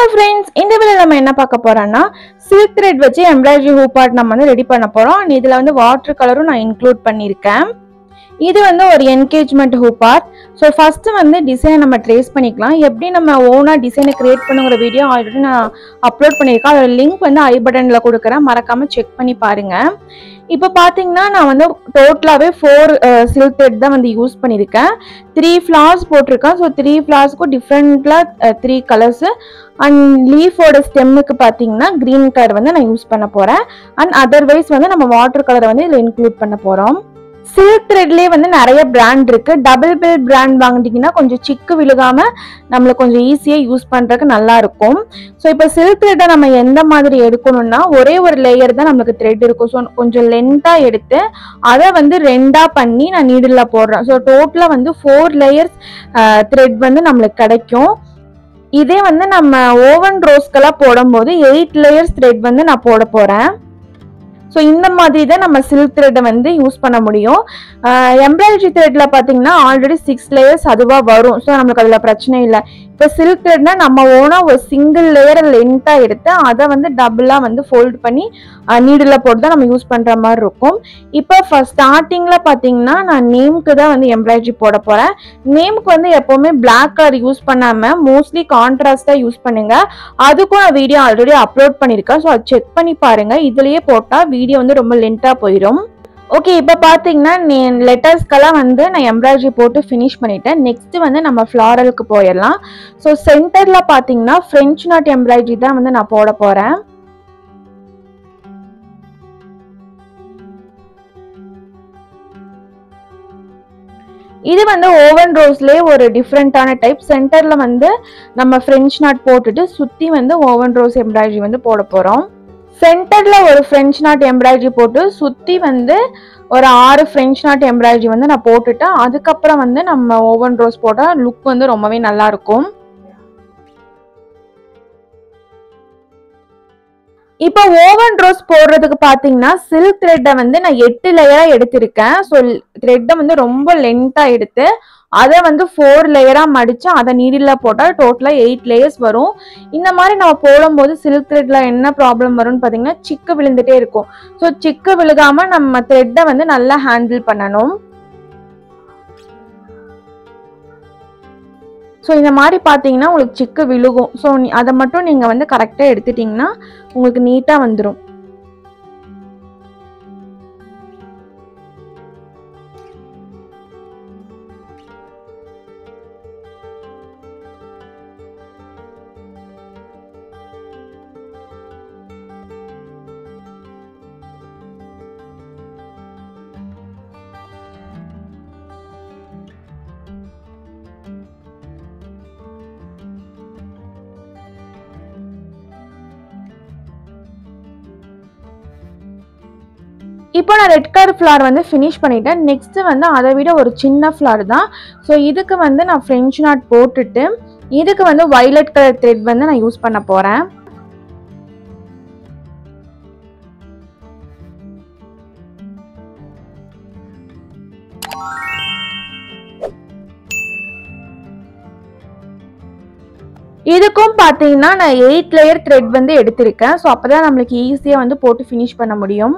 hello friends இந்த video நம்ம என்ன பார்க்க போறோம்னா சில்க் த்ரெட் வச்சு எம்ப்ராய்டரி ஹூப்பாட் நம்ம வந்து ரெடி பண்ண போறோம் and இதுல வந்து வாட்டர் கலரும் நான் இன்க்ளூட் பண்ணியிருக்கேன் இது வந்து ஒரு என்கேஜ்மெண்ட் ஹூப்பாட் ஸோ ஃபர்ஸ்ட் வந்து டிசைனை நம்ம ட்ரேஸ் பண்ணிக்கலாம் எப்படி நம்ம ஓனாக டிசைனை கிரியேட் பண்ணுங்கிற வீடியோ ஆல்ரெடி நான் அப்லோட் பண்ணியிருக்கேன் அதோட லிங்க் வந்து ஐ பட்டனில் கொடுக்குறேன் மறக்காம செக் பண்ணி பாருங்க இப்போ பார்த்தீங்கன்னா நான் வந்து டோட்டலாகவே ஃபோர் சில்க் த்ரெட் தான் வந்து யூஸ் பண்ணியிருக்கேன் த்ரீ ஃப்ளார்ஸ் போட்டிருக்கேன் ஸோ த்ரீ ஃப்ளார்ஸ்க்கும் டிஃப்ரெண்ட்டாக த்ரீ கலர்ஸு அண்ட் லீஃபோட ஸ்டெம்முக்கு பார்த்தீங்கன்னா க்ரீன் கலர் வந்து நான் யூஸ் பண்ண போகிறேன் அண்ட் அதர்வைஸ் வந்து நம்ம வாட்டர் கலரை வந்து இதில் இன்க்ளூட் பண்ண போகிறோம் சில்க் த்ரெட்லேயே வந்து நிறைய பிராண்ட் இருக்கு டபுள் பில் பிராண்ட் வாங்கிட்டீங்கன்னா கொஞ்சம் சிக்கு விழுகாம நம்மளுக்கு கொஞ்சம் ஈஸியாக யூஸ் பண்ணுறதுக்கு நல்லா இருக்கும் ஸோ இப்போ சில்க் த்ரெட்டை நம்ம எந்த மாதிரி எடுக்கணும்னா ஒரே ஒரு லேயர் தான் நம்மளுக்கு த்ரெட் இருக்கும் ஸோ கொஞ்சம் லென்த்தாக எடுத்து அதை வந்து ரெண்டாக பண்ணி நான் நீடில் போடுறேன் ஸோ டோட்டலாக வந்து ஃபோர் லேயர்ஸ் த்ரெட் வந்து நம்மளுக்கு கிடைக்கும் இதே வந்து நம்ம ஓவன் ரோஸ்க்கெல்லாம் போடும்போது எயிட் லேயர்ஸ் த்ரெட் வந்து நான் போட போகிறேன் ஸோ இந்த மாதிரி தான் நம்ம சில்க் த்ரெட்டை வந்து யூஸ் பண்ண முடியும் எம்ப்ராய்டரி த்ரெட்டில் பார்த்தீங்கன்னா ஆல்ரெடி சிக்ஸ் லேயர்ஸ் அதுவாக வரும் ஸோ நம்மளுக்கு அதில் பிரச்சனை இல்லை இப்போ சில்க் த்ரெட்னா நம்ம ஓனாக ஒரு சிங்கிள் லேயர் லென்த்தாக எடுத்து அதை வந்து டபுளாக வந்து ஃபோல்ட் பண்ணி நீடில் போட்டு தான் நம்ம யூஸ் பண்ணுற மாதிரி இருக்கும் இப்போ ஃபஸ்ட் ஸ்டார்டிங்கில் பார்த்தீங்கன்னா நான் நேம்க்கு தான் வந்து எம்ப்ராய்டரி போட போகிறேன் நேமுக்கு வந்து எப்போவுமே பிளாக் கலர் யூஸ் பண்ணாமல் மோஸ்ட்லி கான்ட்ராஸ்டாக யூஸ் பண்ணுங்க அதுக்கும் நான் வீடியோ ஆல்ரெடி அப்லோட் பண்ணியிருக்கேன் ஸோ அதை செக் பண்ணி பாருங்கள் இதுலேயே போட்டால் வீடியோ வந்து ரொம்ப லென்த்தாக போயிடும் ஓகே இப்போ பார்த்தீங்கன்னா லெட்டர்ஸ்க்கெல்லாம் வந்து நான் எம்ப்ராய்டரி போட்டு ஃபினிஷ் பண்ணிட்டேன் நெக்ஸ்ட் வந்து நம்ம ஃப்ளாரலுக்கு போயிடலாம் ஸோ சென்டரில் பார்த்தீங்கன்னா ஃப்ரெஞ்ச் நாட் எம்ப்ராய்டரி தான் வந்து நான் போட போகிறேன் இது வந்து ஓவன் ரோஸ்லேயே ஒரு டிஃப்ரெண்ட்டான டைப் சென்டரில் வந்து நம்ம ஃப்ரெஞ்ச் நாட் போட்டுட்டு சுற்றி வந்து ஓவன் ரோஸ் எம்ப்ராய்டரி வந்து போட போகிறோம் சென்டரில் ஒரு ஃப்ரெஞ்ச் நாட் எம்ப்ராய்டரி போட்டு சுற்றி வந்து ஒரு ஆறு ஃப்ரெஞ்ச் நாட் எம்ப்ராய்டரி வந்து நான் போட்டுட்டேன் அதுக்கப்புறம் வந்து நம்ம ஓவன் ரோஸ் போட்டால் லுக் வந்து ரொம்பவே நல்லா இருக்கும் இப்போ ஓவன் ரோஸ் போடுறதுக்கு பார்த்தீங்கன்னா சில்க் த்ரெட்டை வந்து நான் எட்டு லேயராக எடுத்திருக்கேன் ஸோ த்ரெட்டை வந்து ரொம்ப லென்த்தாக எடுத்து அதை வந்து ஃபோர் லேயராக மடித்து அதை நீடில் போட்டால் டோட்டலாக எயிட் லேயர்ஸ் வரும் இந்த மாதிரி நம்ம போடும்போது சில்க் த்ரெட்டில் என்ன ப்ராப்ளம் வரும்னு பார்த்தீங்கன்னா சிக்கு விழுந்துட்டே இருக்கும் ஸோ சிக்கு விழுகாமல் நம்ம த்ரெட்டை வந்து நல்லா ஹேண்டில் பண்ணணும் ஸோ இந்த மாதிரி பார்த்தீங்கன்னா உங்களுக்கு சிக்கு விழுகும் ஸோ அதை மட்டும் நீங்கள் வந்து கரெக்டாக எடுத்துட்டிங்கன்னா உங்களுக்கு நீட்டாக வந்துடும் இப்போ நான் ரெட் கலர் ஃப்ளார் வந்து ஃபினிஷ் பண்ணிட்டேன் நெக்ஸ்ட் வந்து அதை விட ஒரு சின்ன ஃப்ளார் தான் ஸோ இதுக்கு வந்து நான் ஃப்ரெஞ்ச் நாட் போட்டுட்டு இதுக்கு வந்து வைலட் கலர் த்ரெட் வந்து நான் யூஸ் பண்ண போகிறேன் இதுக்கும் பார்த்தீங்கன்னா நான் எயிட் லேயர் த்ரெட் வந்து எடுத்திருக்கேன் ஸோ அப்போ தான் நம்மளுக்கு ஈஸியாக வந்து போட்டு ஃபினிஷ் பண்ண முடியும்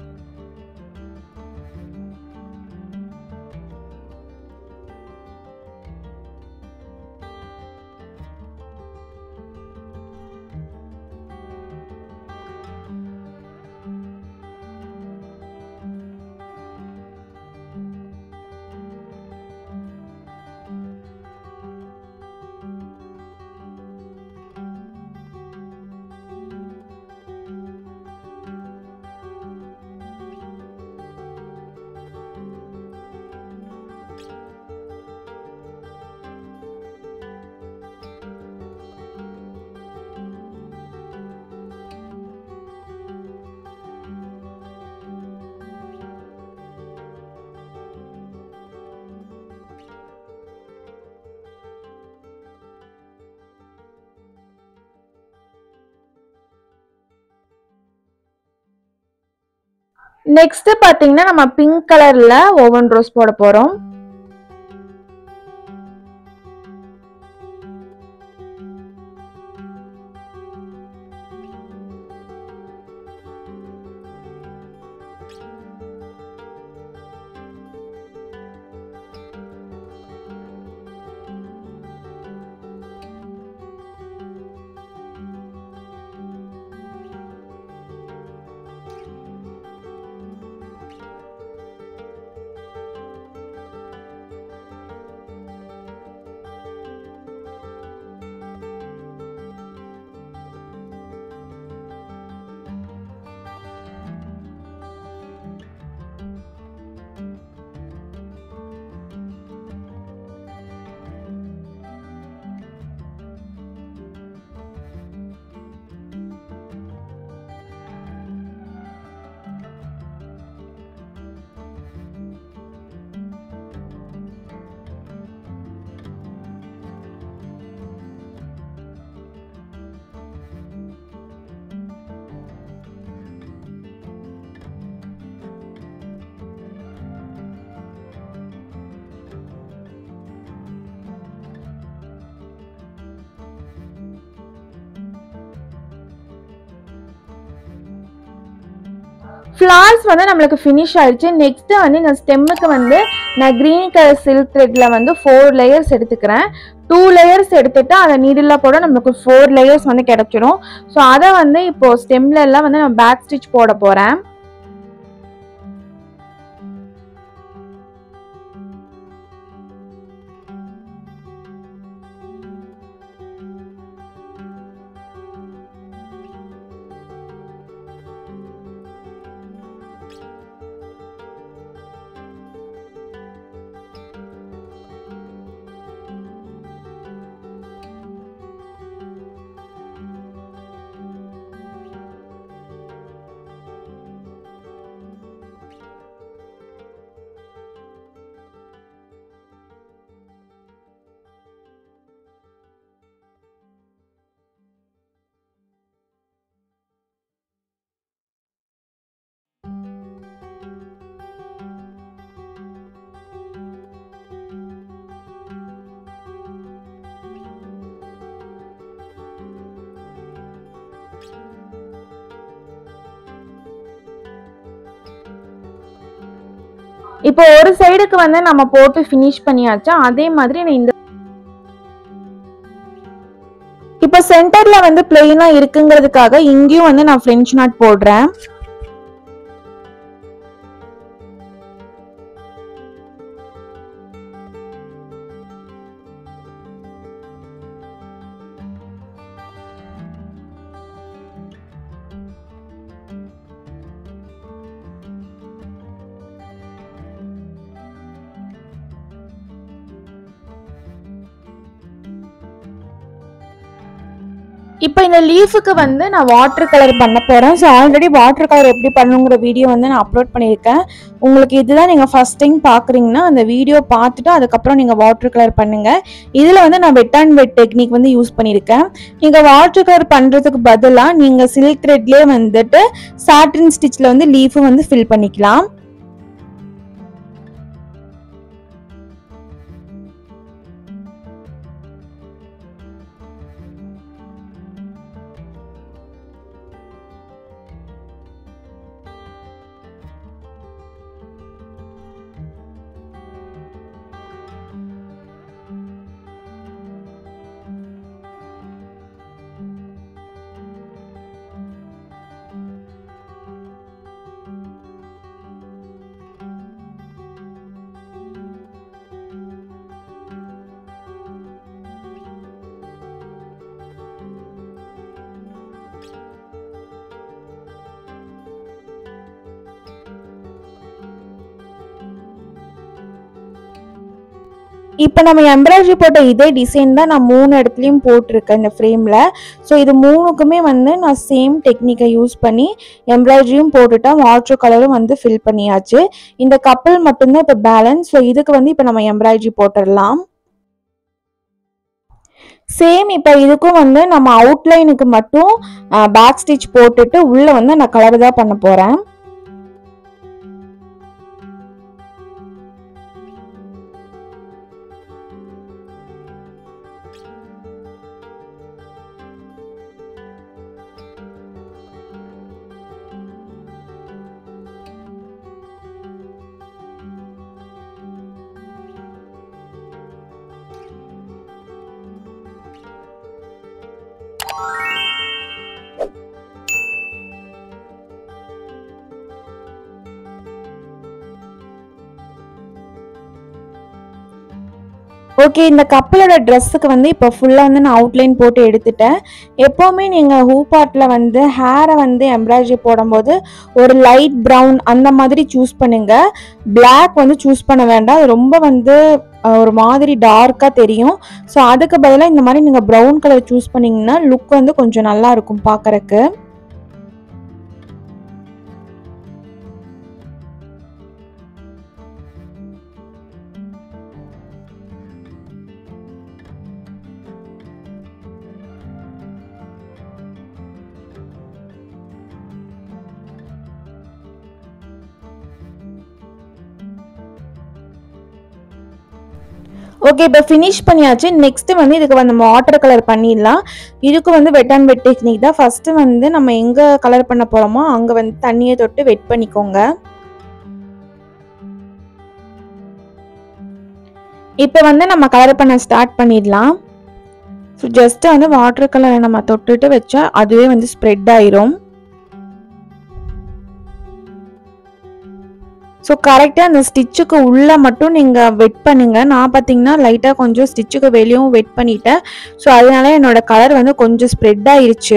நெக்ஸ்ட் பாத்தீங்கன்னா நம்ம பிங்க் கலர்ல ஓவன் ரோஸ் போட போறோம் ஃப்ளார்ஸ் வந்து நம்மளுக்கு ஃபினிஷ் ஆயிடுச்சு நெக்ஸ்ட்டு வந்து இந்த ஸ்டெம்முக்கு வந்து நான் க்ரீன் கலர் சில்க் த்ரெட்டில் வந்து ஃபோர் லேயர்ஸ் எடுத்துக்கிறேன் டூ லேயர்ஸ் எடுத்துட்டு அதை நீடில் போட நம்மளுக்கு ஃபோர் லேயர்ஸ் வந்து கிடச்சிரும் ஸோ அதை வந்து இப்போது ஸ்டெம்ல எல்லாம் வந்து நான் பேக் ஸ்டிச் போட போகிறேன் இப்போ ஒரு சைடுக்கு வந்து நம்ம போட்டு ஃபினிஷ் பண்ணியாச்சு அதே மாதிரி நான் இந்த இப்போ சென்டர்ல வந்து பிளெயினா இருக்குங்கிறதுக்காக இங்கேயும் வந்து நான் ஃப்ரெஞ்ச் நாட் போடுறேன் இப்போ இந்த லீஃபுக்கு வந்து நான் வாட்டர் கலர் பண்ண போகிறேன் ஸோ ஆல்ரெடி வாட்டர் கலர் எப்படி பண்ணணுங்கிற வீடியோ வந்து நான் அப்லோட் பண்ணியிருக்கேன் உங்களுக்கு இதுதான் நீங்கள் ஃபஸ்ட் டைம் பார்க்குறீங்கன்னா அந்த வீடியோ பார்த்துட்டு அதுக்கப்புறம் நீங்கள் வாட்டர் கலர் பண்ணுங்கள் இதில் வந்து நான் வெட் அண்ட் வெட் டெக்னிக் வந்து யூஸ் பண்ணியிருக்கேன் நீங்கள் வாட்டர் கலர் பண்ணுறதுக்கு பதிலாக நீங்கள் சில்க் த்ரெட்லேயே வந்துட்டு சாட்டின் ஸ்டிச்சில் வந்து லீஃபு வந்து ஃபில் பண்ணிக்கலாம் இப்போ நம்ம எம்ப்ராய்டரி போட்ட இதே டிசைன் தான் நான் மூணு இடத்துலையும் போட்டிருக்கேன் இந்த ஃப்ரேமில் ஸோ இது மூணுக்குமே வந்து நான் சேம் டெக்னிக்கை யூஸ் பண்ணி எம்ப்ராய்டரியும் போட்டுட்டேன் வாட்டர் கலரும் வந்து ஃபில் பண்ணியாச்சு இந்த கப்பல் மட்டும்தான் இப்போ பேலன்ஸ் ஸோ இதுக்கு வந்து இப்போ நம்ம எம்ப்ராய்டரி போட்டுடலாம் சேம் இப்போ இதுக்கும் வந்து நம்ம அவுட்லைனுக்கு மட்டும் பேக் ஸ்டிச் போட்டுட்டு உள்ளே வந்து நான் கலர் தான் பண்ண போகிறேன் ஓகே இந்த கப்பலோட ட்ரெஸ்ஸுக்கு வந்து இப்போ ஃபுல்லாக வந்து நான் அவுட்லைன் போட்டு எடுத்துட்டேன் எப்போவுமே நீங்கள் ஹூபாட்டில் வந்து ஹேரை வந்து எம்ப்ராய்டரி போடும்போது ஒரு லைட் ப்ரௌன் அந்த மாதிரி சூஸ் பண்ணுங்க பிளாக் வந்து சூஸ் பண்ண வேண்டாம் அது ரொம்ப வந்து அஹ், ஒரு மாதிரி டார்க்காக தெரியும் ஸோ அதுக்கு பதிலாக இந்த மாதிரி நீங்கள் ப்ரௌன் கலர் சூஸ் பண்ணிங்கன்னா லுக் வந்து கொஞ்சம் நல்லா இருக்கும் பார்க்கறக்கு ஓகே இப்போ ஃபினிஷ் பண்ணியாச்சு நெக்ஸ்ட் வந்து இதுக்கு வந்து நம்ம வாட்டர் கலர் பண்ணிடலாம் இதுக்கு வந்து வெட் அண்ட் வெட் டெக்னிக் தான் ஃபர்ஸ்ட் வந்து நம்ம எங்க கலர் பண்ண போறோமோ அங்க வந்து தண்ணியை தொட்டு வெட் பண்ணிக்கோங்க இப்போ வந்து நம்ம கலர் பண்ண ஸ்டார்ட் பண்ணிடலாம் ஸோ ஜஸ்ட் வந்து வாட்டர் கலரை நம்ம தொட்டுட்டு வச்சா அதுவே வந்து ஸ்ப்ரெட் ஆயிரும் ஸோ கரெக்டாக அந்த ஸ்டிச்சுக்கு உள்ளே மட்டும் நீங்கள் வெட் பண்ணுங்க நான் பார்த்தீங்கன்னா லைட்டாக கொஞ்சம் ஸ்டிச்சுக்கு வெளியும் வெட் பண்ணிட்டேன் ஸோ அதனால என்னோட கலர் வந்து கொஞ்சம் ஸ்ப்ரெட் ஆயிருச்சு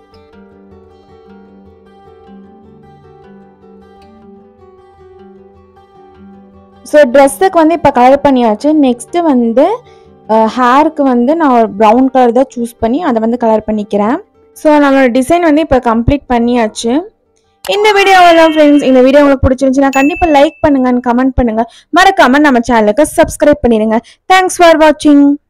ஸோ ட்ரெஸ்ஸுக்கு வந்து இப்போ கலர் பண்ணியாச்சு நெக்ஸ்ட்டு வந்து ஹேருக்கு வந்து நான் ஒரு ப்ரௌன் கலர் தான் சூஸ் பண்ணி அதை வந்து கலர் பண்ணிக்கிறேன் ஸோ நம்மளோட டிசைன் வந்து இப்போ கம்ப்ளீட் பண்ணியாச்சு இந்த வீடியோ தான் ஃப்ரெண்ட்ஸ் இந்த வீடியோ உங்களுக்கு பிடிச்சிருந்துச்சுன்னா கண்டிப்பாக லைக் பண்ணுங்க கமெண்ட் பண்ணுங்க மறக்காம நம்ம சேனலுக்கு சப்ஸ்கிரைப் பண்ணிடுங்க தேங்க்ஸ் ஃபார் வாட்சிங்